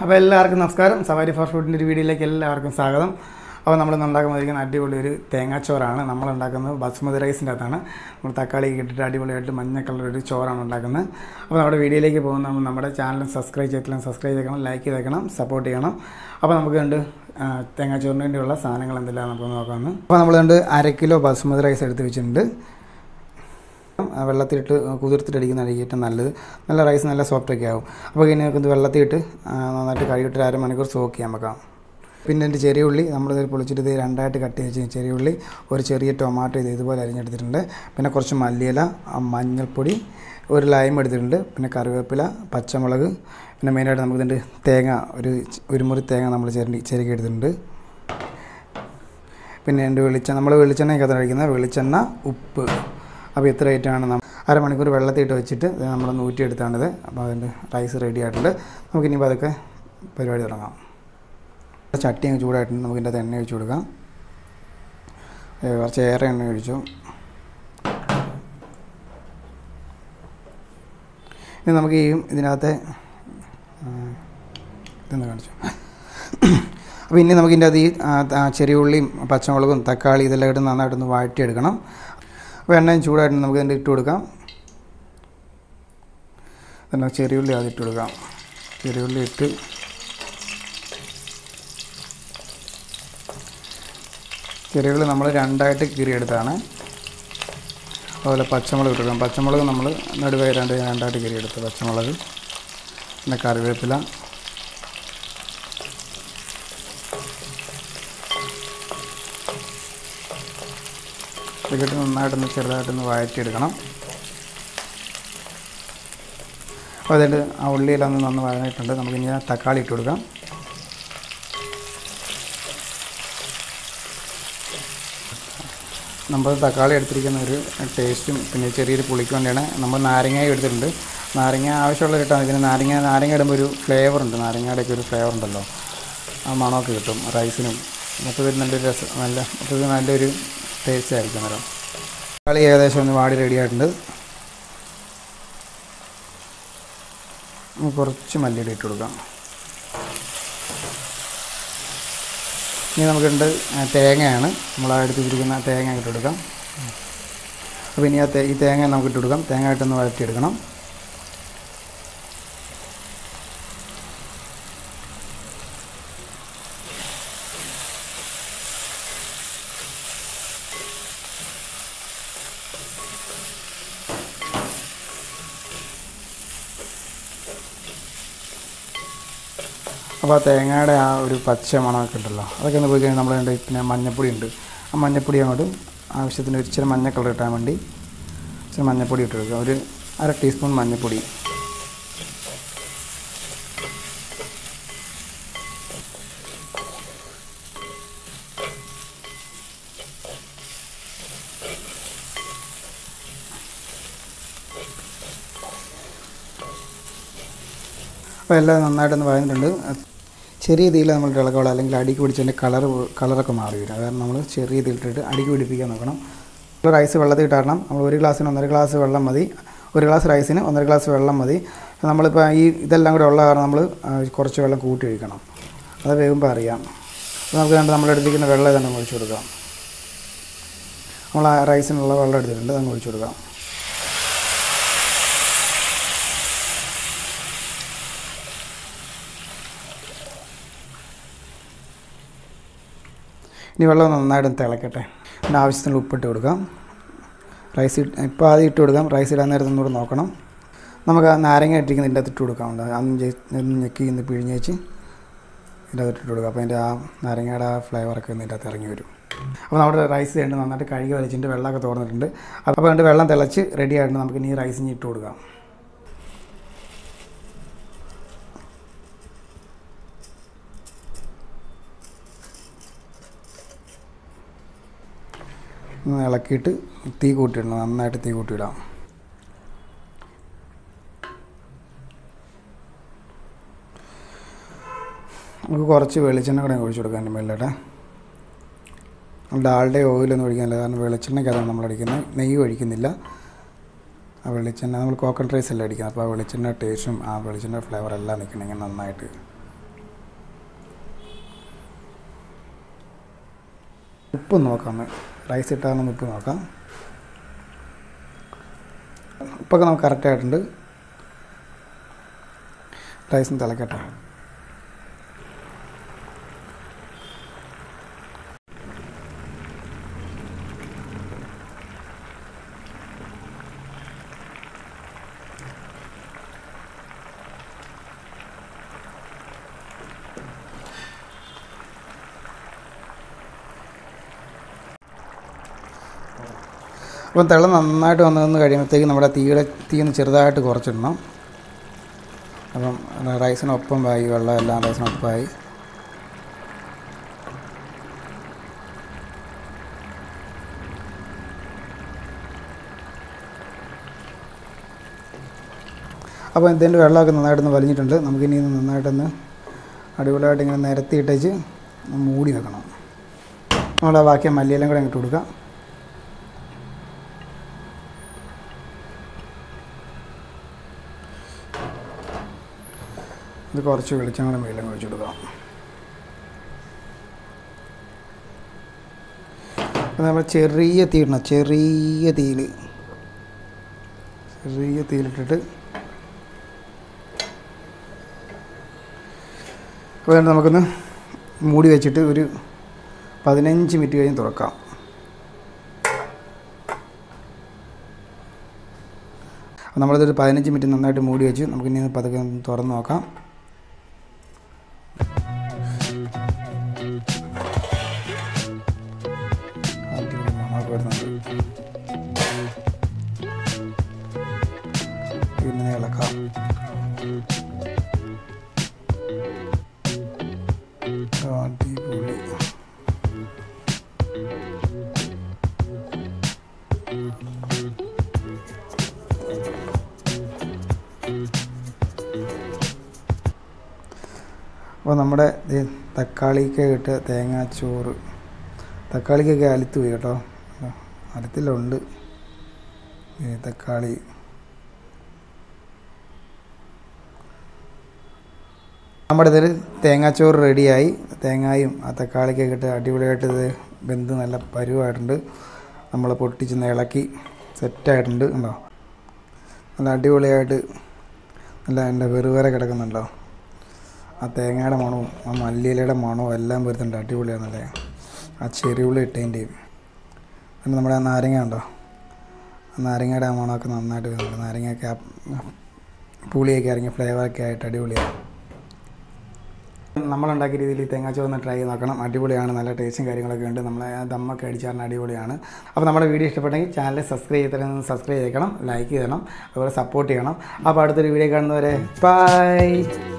അപ്പോൾ എല്ലാവർക്കും നമസ്കാരം സവാരി ഫാർ ഫുഡിൻ്റെ ഒരു വീഡിയോയിലേക്ക് എല്ലാവർക്കും സ്വാഗതം അപ്പോൾ നമ്മൾ ഇന്ന് ഉണ്ടാക്കാൻ വന്നിരിക്കുന്ന അടിപൊളി ഒരു തേങ്ങാച്ചോറാണ് നമ്മൾ ഉണ്ടാക്കുന്നത് ബസ്മതി റൈസിൻ്റെ അകത്താണ് നമ്മൾ തക്കാളി ഇട്ടിട്ട് അടിപൊളിയായിട്ട് മഞ്ഞ കളർ ഒരു ചോറാണ് ഉണ്ടാക്കുന്നത് അപ്പോൾ നമ്മുടെ വീഡിയോയിലേക്ക് പോകുന്ന നമ്മൾ നമ്മുടെ ചാനൽ സബ്സ്ക്രൈബ് ചെയ്തിട്ടില്ല സബ്സ്ക്രൈബ് ചെയ്തേക്കണം ലൈക്ക് ചെയ്തേക്കണം സപ്പോർട്ട് ചെയ്യണം അപ്പോൾ നമുക്ക് കണ്ട് ആ, തേങ്ങാച്ചോറിന് വേണ്ടിയുള്ള സാധനങ്ങൾ എന്തെല്ലാം നമുക്ക് നോക്കാമെന്ന് അപ്പോൾ നമ്മൾ കണ്ട് അര കിലോ ബസ്മതി റൈസ് എടുത്ത് വെച്ചിട്ടുണ്ട് ആ വെള്ളത്തിലിട്ട് കുതിർത്തിട്ടടിക്കുന്നതായിരിക്കും ഏറ്റവും നല്ലത് നല്ല റൈസ് നല്ല സോഫ്റ്റ് ഒക്കെ ആവും അപ്പോൾ ഇനി നമുക്ക് ഇത് വെള്ളത്തിലിട്ട് ആ, നന്നായിട്ട് കഴുകിയിട്ട് ഒരു അരമണിക്കൂർ സോക്ക് ചെയ്യാൻ വെക്കാം പിന്നെ എൻ്റെ ചെറിയ ഉള്ളി നമ്മളിത് പൊളിച്ചിട്ട് ഇത് രണ്ടായിട്ട് കട്ട് ചെയ്ത് വെച്ച് ചെറിയ ഉള്ളി ഒരു ചെറിയ ടൊമാറ്റോ ഇത് ഇതുപോലെ അരിഞ്ഞെടുത്തിട്ടുണ്ട് പിന്നെ കുറച്ച് മല്ലിയില ആ, മഞ്ഞൾപ്പൊടി ഒരു ലൈം എടുത്തിട്ടുണ്ട് പിന്നെ കറിവേപ്പില പച്ചമുളക് പിന്നെ മെയിനായിട്ട് നമുക്ക് ഇതിൻ്റെ തേങ്ങ ഒരു ച- ഒരു മുറി തേങ്ങ നമ്മൾ ചെരുണ്ടി ചെരുക്കി എടുത്തിട്ടുണ്ട് പിന്നെ എൻ്റെ വെളിച്ചെണ്ണ നമ്മൾ വെളിച്ചെണ്ണയൊക്കെ കഴിക്കുന്നത് വെളിച്ചെണ്ണ ഉപ്പ് അപ്പോൾ ഇത്ര ഐറ്റമാണ് നമ്മൾ അരമണിക്കൂർ വെള്ളത്തിയിട്ട് വെച്ചിട്ട് ഇത് നമ്മൾ നൂറ്റിയെടുത്താണിത് അപ്പോൾ അതിൻ്റെ റൈസ് റെഡി ആയിട്ടുണ്ട് നമുക്കിനി അതൊക്കെ പരിപാടി തുടങ്ങാം ചട്ടി അങ്ങ് ചൂടായിട്ടുണ്ട് നമുക്ക് ഇതിൻ്റെ അകത്ത് എണ്ണ ഒഴിച്ച് കൊടുക്കാം ഏ, കുറച്ച് ഏറെ എണ്ണ ഒഴിച്ചു ഇനി നമുക്ക് ഈ ഇതിനകത്തെ ആ, ഇതൊന്ന് കാണിച്ചു അപ്പോൾ ഇനി നമുക്ക് ഇതിൻ്റെ അത് ഈ ആ, ആ, ചെറിയ ഉള്ളിയും പച്ചമുളകും തക്കാളി ഇതെല്ലാം ഇട്ട് നന്നായിട്ടൊന്ന് വഴറ്റിയെടുക്കണം അപ്പോൾ എണ്ണയും ചൂടായിട്ട് നമുക്ക് ഇതിൻ്റെ ഇട്ട് കൊടുക്കാം പിന്നെ ചെറിയ ഉള്ളി ആദ്യം ഇട്ട് കൊടുക്കാം ചെറിയ ഉള്ളി ഇട്ട് ചെറിയ ഉള്ളി നമ്മൾ രണ്ടായിട്ട് കീറിയെടുത്താണ് അതുപോലെ പച്ചമുളക് ഇട്ട് കൊടുക്കാം പച്ചമുളക് നമ്മൾ നടുവേ രണ്ട് രണ്ടായിട്ട് കീറിയെടുത്ത് പച്ചമുളക് പിന്നെ കറിവേപ്പില ഇതൊക്കെ നന്നായിട്ടൊന്ന് ചെറുതായിട്ടൊന്ന് വഴറ്റിയെടുക്കണം അപ്പോൾ അതിൽ ആ ഉള്ളിയെല്ലാം ഒന്ന് നന്ന് വഴഞ്ഞിട്ടുണ്ട് നമുക്ക് ഇനി ആ തക്കാളി ഇട്ട് കൊടുക്കാം നമ്മൾ തക്കാളി എടുത്തിരിക്കുന്ന ഒരു ടേസ്റ്റും പിന്നെ ചെറിയൊരു പുളിക്ക് വേണ്ടിയാണ് നമ്മൾ നാരങ്ങയും എടുത്തിട്ടുണ്ട് നാരങ്ങ ആവശ്യമുള്ള ഇട്ടാൽ പിന്നെ നാരങ്ങ നാരങ്ങ ഇടുമ്പോൾ ഒരു ഫ്ലേവർ ഉണ്ട് നാരങ്ങയുടെ ഒക്കെ ഒരു ഫ്ലേവർ ഉണ്ടല്ലോ ആ മണമൊക്കെ കിട്ടും റൈസിനും മൊത്തത്തിൽ നല്ലൊരു രസം നല്ല മൊത്തത്തിൽ നല്ലൊരു ടേസ്റ്റ് ആയിരിക്കും അന്നേരം തക്കാളി ഏകദേശം ഒന്ന് വാടി റെഡി ആയിട്ടുണ്ട് നമുക്ക് കുറച്ച് മല്ലിയുടെ ഇട്ട് കൊടുക്കാം ഇനി നമുക്കുണ്ട് ആ, തേങ്ങയാണ് നമ്മൾ ആ എടുത്ത് വെച്ചിരിക്കുന്ന തേങ്ങ ഇട്ട് കൊടുക്കാം അപ്പോൾ ഇനി ആ തേ ഈ തേങ്ങ നമുക്ക് ഇട്ട് കൊടുക്കാം തേങ്ങ ഇട്ടൊന്ന് വഴറ്റിയെടുക്കണം അപ്പോൾ ആ തേങ്ങയുടെ ആ ഒരു പച്ച മണമൊക്കെ ഉണ്ടല്ലോ അതൊക്കെ ഒന്ന് പോയി കഴിഞ്ഞാൽ നമ്മൾ പിന്നെ മഞ്ഞപ്പൊടി ഉണ്ട് ആ മഞ്ഞപ്പൊടി അങ്ങോട്ട് ആവശ്യത്തിന് ഒരു ഇച്ചിരി മഞ്ഞ കളർ കിട്ടാൻ വേണ്ടി ഇച്ചിരി മഞ്ഞപ്പൊടി ഇട്ട് കൊടുക്കുക ഒരു അര ടീസ്പൂൺ മഞ്ഞപ്പൊടി അപ്പോൾ എല്ലാം നന്നായിട്ടൊന്ന് വഴന്നിട്ടുണ്ട് ചെറിയ തീയിൽ നമ്മൾ ഇളക്കോളൂ അല്ലെങ്കിൽ അടിക്ക് പിടിച്ചതിൻ്റെ കളർ കളറൊക്കെ മാറി വരും അത് കാരണം നമ്മൾ ചെറിയ തീയിലിട്ടിട്ട് അടിക്ക് പിടിപ്പിക്കാൻ നോക്കണം നമ്മൾ റൈസ് വെള്ളത്തിൽ ഇട്ടാടണം നമ്മൾ ഒരു ഗ്ലാസ്സിന് ഒന്നര ഗ്ലാസ് വെള്ളം മതി ഒരു ഗ്ലാസ് റൈസിന് ഒന്നര ഗ്ലാസ് വെള്ളം മതി നമ്മളിപ്പോൾ ഈ ഇതെല്ലാം കൂടെ ഉള്ള കാരണം നമ്മൾ ആ, കുറച്ച് വെള്ളം കൂട്ടി ഒഴിക്കണം അത് വേകുമ്പോൾ അറിയാം അപ്പോൾ നമുക്ക് കണ്ട് നമ്മൾ എടുത്തിരിക്കുന്ന വെള്ളം തന്നെ ഒഴിച്ചു കൊടുക്കാം നമ്മൾ ആ റൈസിനുള്ള വെള്ളം എടുത്തിട്ടുണ്ട് അതങ്ങ് ഒഴിച്ചു കൊടുക്കാം ഇനി വെള്ളം നന്നായിട്ട് തിളക്കട്ടെ പിന്നെ ആവശ്യത്തിന് ഉപ്പിട്ട് കൊടുക്കാം റൈസ് ഇട്ട് ഇപ്പോൾ ആദ്യം ഇട്ട് കൊടുക്കാം റൈസ് ഇടാൻ നേരത്തെ ഒന്നുകൂടെ നോക്കണം നമുക്ക് ആ നാരങ്ങ ഇട്ടിരിക്കുന്ന ഇതിൻ്റെ അകത്ത് ഇട്ട് കൊടുക്കാം അന്ന് ഒന്ന് ഞെക്കി ഇന്ന് പിഴിഞ്ഞ് വെച്ച് ഇതിൻ്റെ അകത്ത് ഇട്ട് കൊടുക്കാം അപ്പോൾ അതിൻ്റെ ആ നാരങ്ങയുടെ ആ ഫ്ലേവറൊക്കെ ഒന്ന് ഇതിൻ്റെ അകത്ത് ഇറങ്ങി വരും അപ്പോൾ നമ്മുടെ റൈസ് രണ്ട് നന്നായിട്ട് കഴുകി വലിച്ചിട്ട് വെള്ളമൊക്കെ തോർന്നിട്ടുണ്ട് അപ്പോൾ അതിൻ്റെ വെള്ളം തിളച്ച് റെഡി ആയിട്ടുണ്ട് നമുക്ക് ഇനി റൈസ് ഇനി ഇട്ട് കൊടുക്കാം ഒന്ന് ഇളക്കിയിട്ട് തീ കൂട്ടിയിടണം നന്നായിട്ട് തീ കൂട്ടിയിടാം നമുക്ക് കുറച്ച് വെളിച്ചെണ്ണ കൂടെ ഒഴിച്ചു കൊടുക്കാൻ മേളിലോട്ടെ ഡാളുടെ ഓയിലൊന്നും ഒഴിക്കുന്നില്ല കാരണം വെളിച്ചെണ്ണയ്ക്കതാണ് നമ്മൾ അടിക്കുന്നത് നെയ്യ് ഒഴിക്കുന്നില്ല ആ വെളിച്ചെണ്ണ നമ്മൾ കോക്കനട്ട് റൈസ് അല്ലേ അടിക്കുന്നത് അപ്പോൾ ആ വെളിച്ചെണ്ണ ടേസ്റ്റും ആ വെളിച്ചെണ്ണ ഫ്ലേവർ എല്ലാം നിൽക്കണം ഇങ്ങനെ നന്നായിട്ട് ഉപ്പ് നോക്കാം ഒന്ന് റൈസ് ഇട്ടാണെന്ന് ഉപ്പ് നോക്കാം ഉപ്പൊക്കെ നമുക്ക് കറക്റ്റായിട്ടുണ്ട് റൈസും തിളക്കട്ടെ അപ്പം തിള നന്നായിട്ട് വന്നു നിന്ന് കഴിയുമ്പോഴത്തേക്ക് നമ്മുടെ തീയുടെ തീ ഒന്ന് ചെറുതായിട്ട് കുറച്ചിടണം അപ്പം റൈസിനൊപ്പം ആയി വെള്ളം എല്ലാം റൈസിനൊപ്പമായി അപ്പോൾ ഇതിൻ്റെ വെള്ളമൊക്കെ നന്നായിട്ടൊന്ന് വലിഞ്ഞിട്ടുണ്ട് നമുക്കിനി ഇത് നന്നായിട്ടൊന്ന് അടിപൊളിയായിട്ട് ഇങ്ങനെ നിരത്തിയിട്ടേച്ച് മൂടി വെക്കണം നമ്മുടെ ബാക്കി മല്ലിയെല്ലാം കൂടെ ഇങ്ങോട്ട് കൊടുക്കാം ഇത് കുറച്ച് വെളിച്ചം കൂടെ മേലും ഒഴിച്ചു കൊടുക്കാം അപ്പോൾ നമ്മൾ ചെറിയ തീ ഇടണം ചെറിയ തീയിൽ ചെറിയ തീയിലിട്ടിട്ട് അപ്പോൾ വേണ്ട നമുക്കൊന്ന് മൂടി വെച്ചിട്ട് ഒരു പതിനഞ്ച് മിനിറ്റ് കഴിഞ്ഞ് തുറക്കാം അപ്പോൾ നമ്മളിതൊരു പതിനഞ്ച് മിനിറ്റ് നന്നായിട്ട് മൂടി വെച്ച് നമുക്കിനി പതുക്കെ ഒന്ന് തുറന്ന് നോക്കാം അടിപൊളി മണമൊക്കെ വരുന്നുണ്ട് പിന്നെ ഇളക്കാം അടിപൊളി അപ്പോൾ നമ്മുടെ ദേ തക്കാളിക്ക് ഇട്ട് തേങ്ങാച്ചോറ് തക്കാളിക്കൊക്കെ അലുത്ത് പോയി കേട്ടോ അലുത്തിലുണ്ട് ഈ തക്കാളി നമ്മുടെ ഇതിൽ തേങ്ങാച്ചോറ് റെഡിയായി തേങ്ങായും ആ തക്കാളിക്കൊക്കെ ഇട്ട് അടിപൊളിയായിട്ട് ഇത് വെന്ത് നല്ല പരുവായിട്ടുണ്ട് നമ്മൾ പൊട്ടിച്ച് ഇളക്കി സെറ്റായിട്ടുണ്ട് ഉണ്ടോ നല്ല അടിപൊളിയായിട്ട് നല്ല എൻ്റെ വെറുവേറെ കിടക്കുന്നുണ്ടോ ആ തേങ്ങയുടെ മണവും ആ മല്ലിയിലയുടെ മണവും എല്ലാം വരുന്നുണ്ട് അടിപൊളിയാണല്ലേ ആ ചെറിയുള്ളി ഇട്ടതിൻ്റെയും പിന്നെ നമ്മുടെ ആ നാരങ്ങ ഉണ്ടോ ആ നാരങ്ങയുടെ ആ മണമൊക്കെ നന്നായിട്ട് വരുന്നുണ്ട് നാരങ്ങയൊക്കെ ആ പുളിയൊക്കെ ഇറങ്ങി ഫ്ലേവറൊക്കെ ആയിട്ട് അടിപൊളിയാണ് നമ്മളുണ്ടാക്കിയ രീതിയിൽ ഈ തേങ്ങാച്ചോറ് ഒന്ന് ട്രൈ ചെയ്ത് നോക്കണം അടിപൊളിയാണ് നല്ല ടേസ്റ്റും കാര്യങ്ങളൊക്കെ ഉണ്ട് നമ്മളെ ആ ദമ്മൊക്കെ അടിച്ചാറിന് അടിപൊളിയാണ് അപ്പോൾ നമ്മുടെ വീഡിയോ ഇഷ്ടപ്പെട്ടെങ്കിൽ ചാനൽ സബ്സ്ക്രൈബ് ചെയ്തിട്ട് സബ്സ്ക്രൈബ് ചെയ്യണം ലൈക്ക് ചെയ്യണം അതുപോലെ സപ്പോർട്ട് ചെയ്യണം അപ്പോൾ അടുത്തൊരു വീഡിയോ കാണുന്നവരെ ബൈ